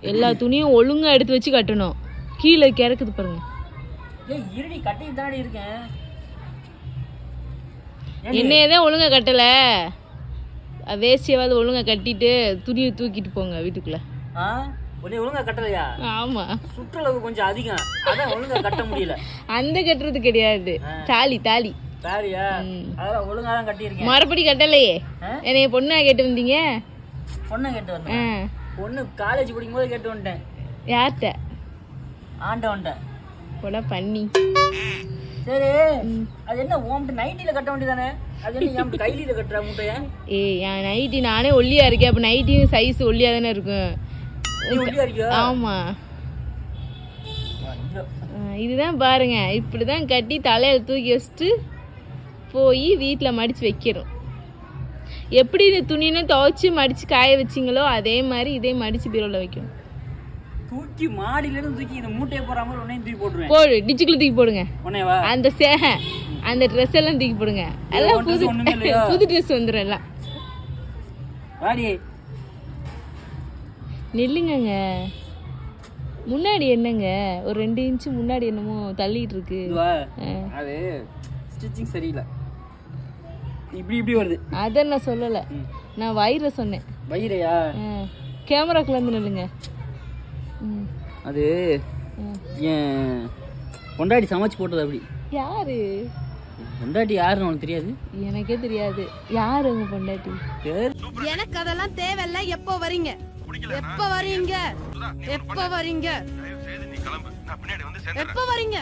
எல்லா துணியும் ஒழுங்கா எடுத்து வச்சு கட்டணும் கீழே கிறக்குது பாருங்க ஏய் இருடி கட்டிட்டு தானடி இருக்கேன் என்னையே தான் ஒழுங்கா கட்டல வேஸ்டியாவது ஒழுங்கா கட்டிட்டு துணியை தூக்கிட்டு போங்க வீட்டுக்குள்ள ஆ உன்னை ஒழுங்கா கட்டலையா ஆமா சுற்றளவு கொஞ்சம் அதிகம் அதான் ஒழுங்கா கட்ட முடியல அந்த கட்டுறது கிடையாது தாலி தாலி சாரியா அதெல்லாம் ஒழுங்கா தான் கட்டியிருக்கேன் மறுபடி கட்டலையே ஆ? என்னைய பொண்ணா கேட்டு வந்தீங்க பொண்ணை கேட்டு ஆ, வந்தேன் பொண்ணு காலேஜ் படிக்கும் போது கேட்டு வந்துட்டேன் யார்கிட்ட ஆண்டவன்ட்ட போடா பண்ணி சரி அது என்ன ஓம்ட்டு நைட்டில கட்ட வேண்டியதானே அது என்ன ஏன் கைலியில கட்டுற மூட்டைய ஏய் என் நைட்டி நானே ஒல்லியா இருக்கேன் அப்ப நைட்டியும் சைஸ் ஒல்லியா தானே இருக்கும் நீ ஒல்லியா இருக்கியா ஆமா ஐயோ. ஆ, இதுதான் பாருங்க இப்படிதான் கட்டி தலையில தூக்கி வச்சுட்டு போய் வீட்டில் மடிச்சு வைக்கிறோம் எப்படி இந்த துணின்னு துவைச்சு மடிச்சு காய வச்சிங்களோ அதே மாதிரி இதே மடிச்சு பீரோல வைக்கணும் தூக்கி மாடியில இருந்து தூக்கி இந்த மூட்டையை போற மாதிரி உன்னையும் தூக்கி போட்டுருவேன் போடு டிச்சுக்குள்ள தூக்கி போடுங்க உன்னையவா அந்த சேக அந்த ட்ரெஸ் எல்லாம் தூக்கி போடுங்க எல்லாம் உன் புது dress ஒண்ணுமே இல்லையா? புது ட்ரெஸ் வந்துடும் எல்லாம் வாடி நில்லுங்கங்க முன்னாடி என்னங்க ஒரு ரெண்டு இன்ச்சு முன்னாடி என்னமோ தள்ளிட்டு இருக்கு இதுவா ஆ. அது ஸ்டிச்சிங் சரியில்லை இப்படி இப்படி வருது அதை நான் சொல்லலை ம். நான் வயிறை சொன்னேன் வயிறையா கேமராக்குள்ள இருந்து நில்லுங்க ம். அது ம். என் பொண்டாட்டி சமைச்சு போட்டது அப்படி யாரு பொண்டாட்டி யாருன்னு உனக்கு தெரியாது எனக்கே தெரியாது யாரு உங்க பொண்டாட்டி பேர் எனக்கு அதெல்லாம் தேவையில்ல எப்போ வரீங்க எப்ப வரீங்க எப்ப வரீங்க எப்ப வரீங்க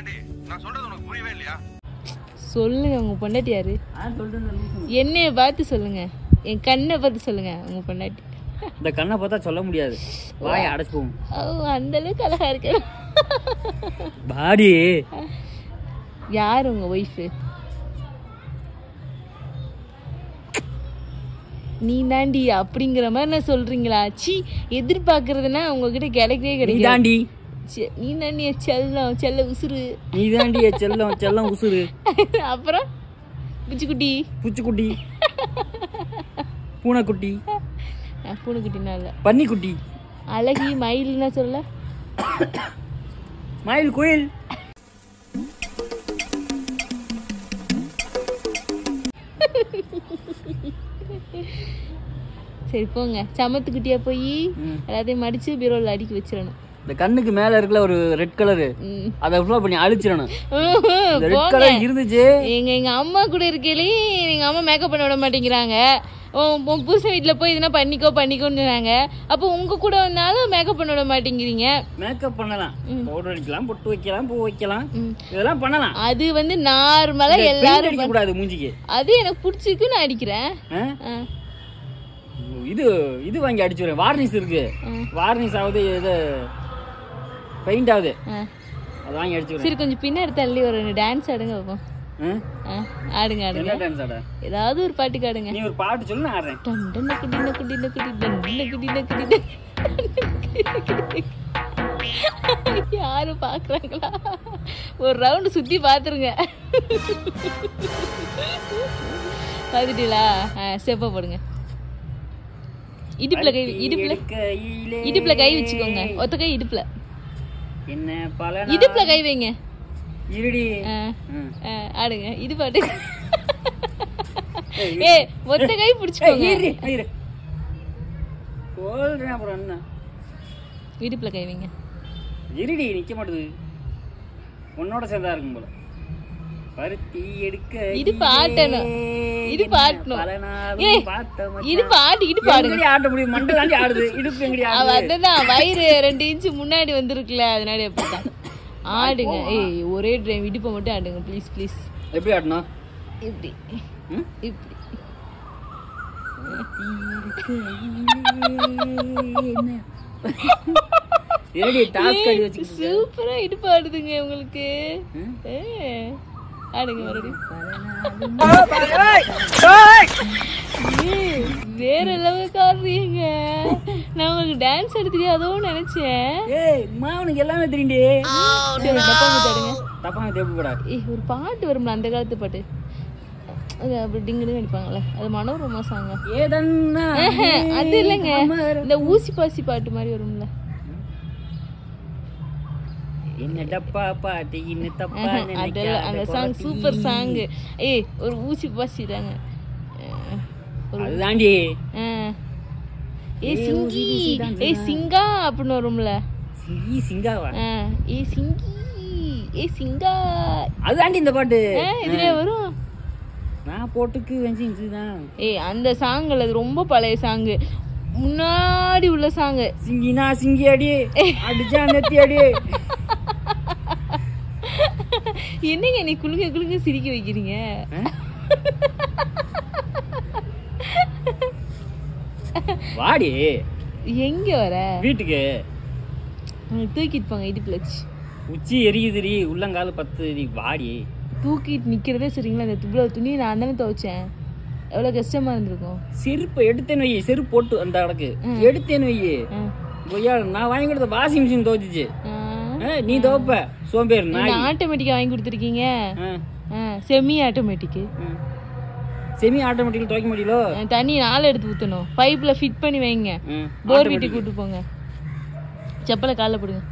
சொல்லுங்க உங்க பொண்டாட்டி யாரு ஆ சொல்றேன் என்னைய பார்த்து சொல்லுங்க என் கண்ணை பார்த்து சொல்லுங்க உங்க பொண்டாட்டி இந்த கண்ணை பார்த்தா சொல்ல முடியாது வாயை அடைச்சு போகும் ஓ அந்த அளவுக்கு அழகா இருக்கு பாடி யார் உங்க ஒய்ஃபு நீ தாண்டி அப்படிங்கிற மாதிரி நான் சொல்றீங்களா சி எதிர்பார்க்கறதுன்னா உங்ககிட்ட கிடைக்கவே நீ கிடைக்காது தாண்டி சி- நீ தாண்டி என் செல்லம் செல்ல உசுறு நீ தாண்டி என் செல்லம் செல்லம் உசுரு அப்புறம் பிச்சுக்குட்டி பூச்சிக்குட்டி பூனைக்குட்டி நான் பூனைக்குட்டினா இல்லை பன்னிக்குட்டி அழகி மயில்னா சொல்ல மயில் குயில் சரி போங்க சமத்துக்குட்டியா போய் ம். எல்லாத்தையும் மடிச்சு பீரோல அடுக்கி வச்சிடணும் இந்த கண்ணுக்கு மேல இருக்குல்ல ஒரு ரெட் கலரு ம். அதை ஃபுல்லா பண்ணி அழிச்சிடணும் ம்ஹும். இந்த ரெட் போங்க கலர் இருந்துச்சு எங்க எங்க அம்மா கூட இருக்கையிலே எங்க அம்மா மேக்கப் பண்ண விட மாட்டேங்கிறாங்க உன் உன் புருஷன் வீட்டில் போய் இதெல்லாம் பண்ணிக்கோ பண்ணிக்கோன்னு சொன்னாங்க அப்போ உங்க கூட வந்தாலும் மேக்கப் பண்ண விட மாட்டேங்கிறீங்க மேக்கப் பண்ணலாம் பவுடர் அடிக்கலாம் பொட்டு வைக்கலாம் பூ வைக்கலாம் ம். இதெல்லாம் பண்ணலாம் அது வந்து நார்மலா பெயிண்ட் எல்லாரும் அடிக்க கூடாது மூஞ்சிக்கு அது எனக்கு பிடிச்சிருக்கு நான் அடிக்கிறேன் ஆ? ஆ, இது இது வாங்கி அடிச்சு வரேன் வார்னிஷ் இருக்கு ஆ. வார்னிஷ் ஆகுது இது பெயிண்ட் ஆகுது ஆ. அதை வாங்கி அடிச்சு வரேன் சரி கொஞ்சம் பின்னாடி தள்ளி ஒரு டான்ஸ் ஆடுங்க பார்ப்போம் ஆ? ஆ, ஆடுங்க ஆடுங்க என்ன டான்ஸ் ஆட ஏதாவது ஒரு பாட்டுக்கு ஆடுங்க நீ ஒரு பாட்டு சொல்லு நான் ஆடுறேன் டன் டன் நக்குடி நக்குடி நக்குடி டன் நக்குடி நக்குடி டன். யாரும் பாக்குறாங்களா ஒரு ரவுண்டு சுத்தி பாத்துருங்க பாத்துட்டீங்களா ஸ்டெப்பா போடுங்க இடுப்புல கை இடுப்புல கையிலே இடுப்புல கை வச்சுக்கோங்க ஒத்த கை இடுப்புல என்ன பல இடுப்புல கை வைங்க இருடி ஆ, ம். ஆ, ஆடுங்க இது பாட்டு ஏ ஒத்த கை பிடிச்சுக்கோங்க ஏய், இரு, இரு. சொல்றேன் அப்புறம் என்ன இடுப்புல கை வைங்க இருடி நிக்க மாட்டுது உன்னோட சேர்ந்தா இருக்கும் போல பருத்தி எடுக்க இடுப்பு ஆட்டணும். இடுப்பு ஆட்டணும். ஏய், இடுப்பு ஆட்டி இடுப்பு ஆடுங்க எங்கடி ஆட்ட முடியும் மண்டை தாண்டி ஆடுது இடுப்பு எங்கடி அவ ஆடுது அதுதான் வயிறு ரெண்டு இன்ச்சு முன்னாடி வந்திருக்குல்ல அதனால எப்படிதான் ஆடுங்க ஏய் ஒரே ட்ரைம் இடுப்பை மட்டும் ஆடுங்க ப்ளீஸ் ப்ளீஸ் எப்படி ஆட்டணும் இப்படி ம்? இப்படி இருடி டாஸ்க் அடி வச்சுக்கிட்டு சூப்பரா இடுப்பு ஆடுதுங்க உங்களுக்கு ம்? ஏ, ஆடுங்க மறுபடியும் ஏய், வேற லெவலுக்கு ஆடுறீங்க நான் உங்களுக்கு டான்ஸ் ஆட தெரியாதோன்னு நினைச்சேன் ஏய் மாவனுக்கு எல்லாமே தெரியும்டி சரி டப்பாங்க ஆடுங்க தப்பாங்க தேவை கூட ஏய் ஒரு பாட்டு வரும்ல அந்த காலத்து பாட்டு அது அப்படி டிங்கு அடிப்பாங்கல்ல அது மனோரமா சாங்க ஏதன்னா அது இல்லைங்க இந்த ஊசி பாசி பாட்டு மாதிரி வரும்ல என்ன டப்பா பாட்டு இன்னும் தப்பா அதெல்லாம் அந்த சாங் சூப்பர் சாங் ஏய் ஒரு ஊசி பாசிட்டாங்க ஒரு அதுதாண்டி ஆ. ஏய் சிங்கி ஏய் சிங்கா அப்படின்னு வரும்ல சிங்கி சிங்காவா ஆ. ஏய் சிங்கி ஏய் சிங்கா அதுதாண்டி இந்த பாட்டு ஆ, இதுல வரும் நான் போட்டுக்கு வெஞ்சி இதுதான் ஏய் அந்த சாங் அது ரொம்ப பழைய சாங் முன்னாடி உள்ள சாங் சிங்கினா சிங்கி அடி அடிச்சா நெத்தி அடி என்னங்க நீ குலுங்க குலுங்க சிரிக்க வைக்கிறீங்க வாடி எங்க வர வீட்டுக்கு உனக்கு தூக்கிட்டு போங்க இடுப்புல வச்சு உச்சி எரியுதுடி உள்ளங்கால பத்து வாடி தூக்கிட்டு நிக்கிறதே சரிங்களா இந்த துப்புல துணியை நான் தானே துவைச்சேன் எவ்வளவு கஷ்டமா இருந்திருக்கும் செருப்பு எடுத்தேன்னு வை செருப்பு போட்டு அந்த அடக்கு எடுத்தேன்னு வை ஆ. கொய்யா நான் வாங்கி கொடுத்த வாஷிங் மிஷின் துவைச்சிச்சு ஆ. ஆ, நீ துவைப்ப சோம்பேறி நாய் நீங்க ஆட்டோமேட்டிக்கா வாங்கி கொடுத்துருக்கீங்க ஆ, செமி ஆட்டோமேட்டிக்கு ம். செமி ஆட்டோமேட்டிக்கல் துவைக்க முடியல தண்ணி நாலு எடுத்து ஊத்தணும் பைப்ல ஃபிட் பண்ணி வைங்க ம். போர் வீட்டுக்கு கூட்டு போங்க செப்பலை கால்ல போடுங்க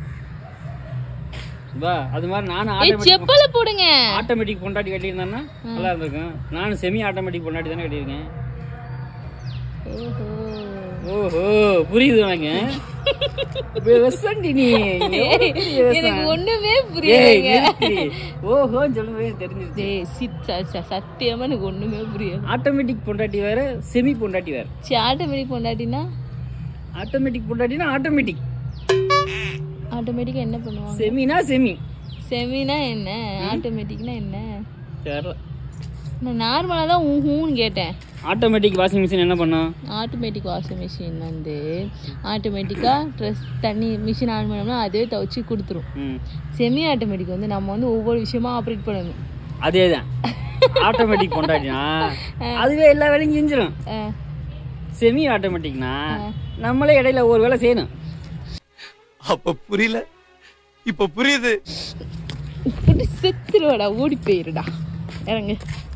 வா அது மாதிரி நானும் ஏய் ஆட்டோமேட்டிக் செப்பலை போடுங்க ஆட்டோமேட்டிக் பொண்டாட்டி கட்டியிருந்தேன்னா நல்லா இருந்திருக்கும் நானும் செமி ஆட்டோமேட்டிக் பொண்டாட்டி தானே கட்டியிருக்கேன் ஓஹோ ஓஹோ புரியுது எனக்கு விவசாண்டி நீ எவ்வளவு பெரிய விவசாயம். எனக்கு ஒண்ணுமே ஏய், புரியலைங்க நிறுத்தி. ஓஹோன்னு சொல்லும்போது தெரிஞ்சிருச்சு ஏய் சித் ச- ச- சத்தியமா எனக்கு ஒண்ணுமே புரியல ஆட்டோமேட்டிக் பொண்டாட்டி வேற செமி பொண்டாட்டி வேற சரி ஆட்டோமேட்டிக் பொண்டாட்டினா ஆட்டோமேட்டிக் பொண்டாட்டினா ஆட்டோமேட்டிக் ஆட்டோமேட்டிக்கா என்ன பண்ணுவாங்க செமினா செமி செமினா என்ன ஆட்டோமேட்டிக்னா என்ன தெரியல நான் நார்மலா தான் ஊஹூன்னு கேட்டேன் ஆட்டோமேட்டிக் வாஷிங் மிஷின் என்ன பண்ணும் ஆட்டோமேட்டிக் வாஷிங் மிஷின் வந்து ஆட்டோமேட்டிக்காக ட்ரெஸ் தண்ணி மிஷின் ஆன் பண்ணோம்னா அதுவே துவைச்சி கொடுத்துரும் ம் செமி ஆட்டோமேட்டிக் வந்து நம்ம வந்து ஒவ்வொரு விஷயமா ஆப்ரேட் பண்ணணும் அதே தான் ஆட்டோமேட்டிக் பொண்டாட்டினா அதுவே எல்லா வேலையும் செஞ்சிடும் அஹ், செமி ஆட்டோமேட்டிக்னா நம்மளே இடையில ஒரு வேலை செய்யணும் அப்ப புரியல இப்ப புரியுது இப்படி செத்துருவாடா ஓடி போயிருடா இறங்கு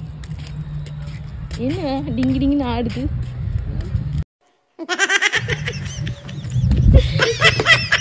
என்ன டிங்கி டிங்கின்னு ஆடுது